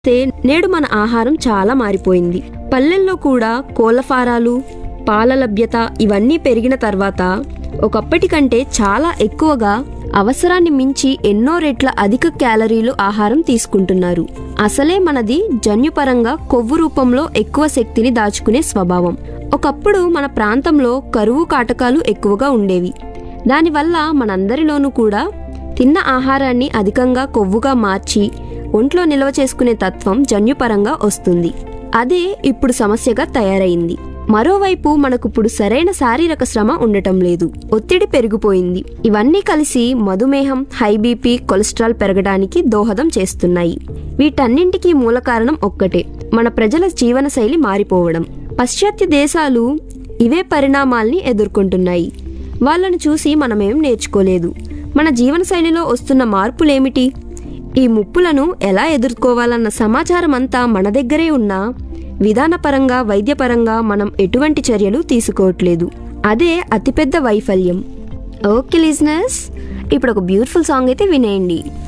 తే నేడు మన ఆహారం చాలా మారిపోయింది పల్లెల్లో కూడా కోళ్ళఫారాలు పాల లభ్యత ఇవన్నీ పెరిగిన తర్వాత ఒకప్పటి కంటే చాలా ఎక్కువగా అవసరాన్ని మించి ఎన్నో రెట్ల అధిక క్యాలరీలు ఆహారం తీసుకుంటున్నారు అసలే మనది జన్యుపరంగా కొవ్వు రూపంలో ఎక్కువ శక్తిని దాచుకునే స్వభావం ఒకప్పుడు మన ప్రాంతంలో కరువు కాటకాలు ఎక్కువగా ఉండేవి దానివల్ల మనందరిలోనూ కూడా తిన్న ఆహారాన్ని అధికంగా కొవ్వుగా మార్చి ఒంట్లో నిల్వ చేసుకునే తత్వం జన్యుపరంగా వస్తుంది అదే ఇప్పుడు సమస్యగా తయారైంది మరోవైపు మనకిప్పుడు సరైన శారీరక శ్రమ ఉండటం లేదు ఒత్తిడి పెరిగిపోయింది ఇవన్నీ కలిసి మధుమేహం హై బీపీ కొలెస్ట్రాల్ పెరగడానికి దోహదం చేస్తున్నాయి వీటన్నింటికీ మూల కారణం ఒక్కటే మన ప్రజల జీవనశైలి మారిపోవడం పాశ్చాత్య దేశాలు ఇవే పరిణామాల్ని ఎదుర్కొంటున్నాయి వాళ్ళను చూసి మనమేం నేర్చుకోలేదు మన జీవనశైలిలో వస్తున్న మార్పులేమిటి ఈ ముప్పులను ఎలా ఎదుర్కోవాలన్న సమాచారం అంతా మన దగ్గరే ఉన్నా విధానపరంగా వైద్యపరంగా మనం ఎటువంటి చర్యలు తీసుకోవట్లేదు అదే అతిపెద్ద వైఫల్యం ఓకే లిజినెస్ ఇప్పుడు ఒక బ్యూటిఫుల్ సాంగ్ అయితే వినేయండి